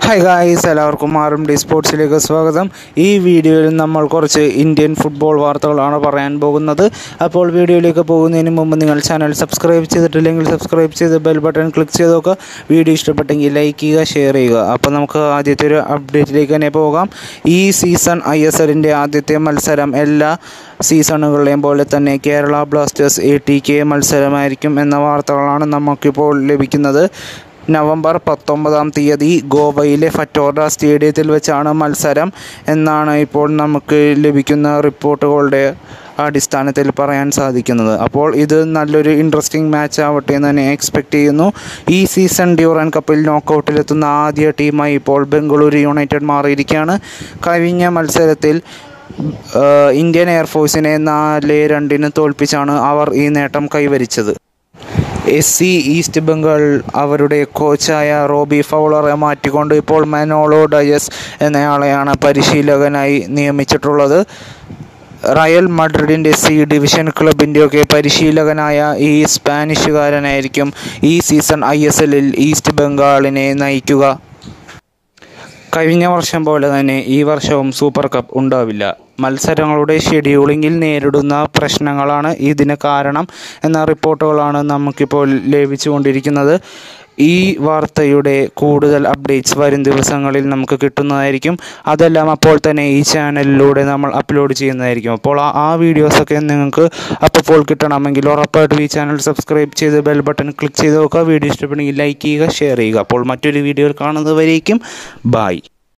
hi guys എല്ലാവർക്കും ആറും D സ്പോർട്സിലേക്ക് സ്വാഗതം ഈ വീഡിയോയിൽ നമ്മൾ കുറച്ച് ഇന്ത്യൻ ഫുട്ബോൾ വാർത്തകളാണ് പറയാൻ പോകുന്നത് അപ്പോൾ വീഡിയോയിലേക്ക് പോകുന്നതിന് മുമ്പ് നിങ്ങൾ ചാനൽ സബ്സ്ക്രൈബ് ചെയ്തിട്ടില്ലെങ്കിൽ സബ്സ്ക്രൈബ് ചെയ്ത് ബെൽ ബട്ടൺ ക്ലിക്ക് ചെയ്ത് നോക്കുക വീഡിയോ ഇഷ്ടപ്പെട്ടെങ്കിൽ ലൈക്ക് ചെയ്യുക ഷെയർ ചെയ്യുക അപ്പോൾ നമുക്ക് ആദ്യത്തെ ഒരു അപ്ഡേറ്റിലേക്ക് തന്നെ പോകാം ഈ സീസൺ ഐ എസ് എല്ലിൻ്റെ ആദ്യത്തെ മത്സരം എല്ലാ സീസണുകളെയും പോലെ തന്നെ Kerala Blasters A T K മത്സരമായിരിക്കും എന്ന വാർത്തകളാണ് നമുക്കിപ്പോൾ ലഭിക്കുന്നത് നവംബർ പത്തൊമ്പതാം തീയതി ഗോവയിലെ ഫറ്റോർഡ സ്റ്റേഡിയത്തിൽ വെച്ചാണ് മത്സരം എന്നാണ് ഇപ്പോൾ നമുക്ക് ലഭിക്കുന്ന റിപ്പോർട്ടുകളുടെ അടിസ്ഥാനത്തിൽ പറയാൻ സാധിക്കുന്നത് അപ്പോൾ ഇത് നല്ലൊരു ഇൻട്രസ്റ്റിംഗ് മാച്ച് ആവട്ടെ എന്ന് തന്നെ എക്സ്പെക്റ്റ് ചെയ്യുന്നു ഈ സീസൺ ഡ്യൂറൻ കപ്പിൽ നോക്കൗട്ടിലെത്തുന്ന ആദ്യ ടീമായി ഇപ്പോൾ ബംഗളൂരു യുണൈറ്റഡ് മാറിയിരിക്കുകയാണ് കഴിഞ്ഞ മത്സരത്തിൽ ഏഹ്, ഇന്ത്യൻ എയർഫോഴ്സിനെ നാല് രണ്ടിന് തോൽപ്പിച്ചാണ് അവർ ഈ നേട്ടം കൈവരിച്ചത് എസ് സി ഈസ്റ്റ് ബംഗാൾ അവരുടെ കോച്ചായ റോബി ഫൗളറെ മാറ്റിക്കൊണ്ട് ഇപ്പോൾ മനോളോ ഡയസ് എന്നയാളെയാണ് പരിശീലകനായി നിയമിച്ചിട്ടുള്ളത് റയൽ മഡ്രിഡിൻ്റെ സി ഡിവിഷൻ ക്ലബിൻ്റെയൊക്കെ പരിശീലകനായ ഈ സ്പാനിഷുകാരനായിരിക്കും ഈ സീസൺ ഐ എസ് എല്ലിൽ ഈസ്റ്റ് ബംഗാളിനെ നയിക്കുക കഴിഞ്ഞ വർഷം പോലെ തന്നെ ഈ വർഷവും സൂപ്പർ കപ്പ് ഉണ്ടാവില്ല മത്സരങ്ങളുടെ ഷെഡ്യൂളിങ്ങിൽ നേരിടുന്ന പ്രശ്നങ്ങളാണ് ഇതിന് കാരണം എന്ന റിപ്പോർട്ടുകളാണ് നമുക്കിപ്പോൾ ലഭിച്ചുകൊണ്ടിരിക്കുന്നത് ഈ വാർത്തയുടെ കൂടുതൽ അപ്ഡേറ്റ്സ് വരും ദിവസങ്ങളിൽ നമുക്ക് കിട്ടുന്നതായിരിക്കും അതെല്ലാം അപ്പോൾ തന്നെ ഈ ചാനലിലൂടെ നമ്മൾ അപ്ലോഡ് ചെയ്യുന്നതായിരിക്കും അപ്പോൾ ആ- ആ വീഡിയോസൊക്കെ നിങ്ങൾക്ക് അപ്പോൾ കിട്ടണമെങ്കിൽ ഉറപ്പായിട്ടും ഈ ചാനൽ സബ്സ്ക്രൈബ് ചെയ്ത് ബെൽ ബട്ടൺ ക്ലിക്ക് ചെയ്ത് നോക്കുക വീഡിയോ ഇഷ്ടപ്പെടുമെങ്കിൽ ലൈക്ക് ചെയ്യുക ഷെയർ ചെയ്യുക അപ്പോൾ മറ്റൊരു വീഡിയോയിൽ കാണുന്നതുവരേക്കും ബായ്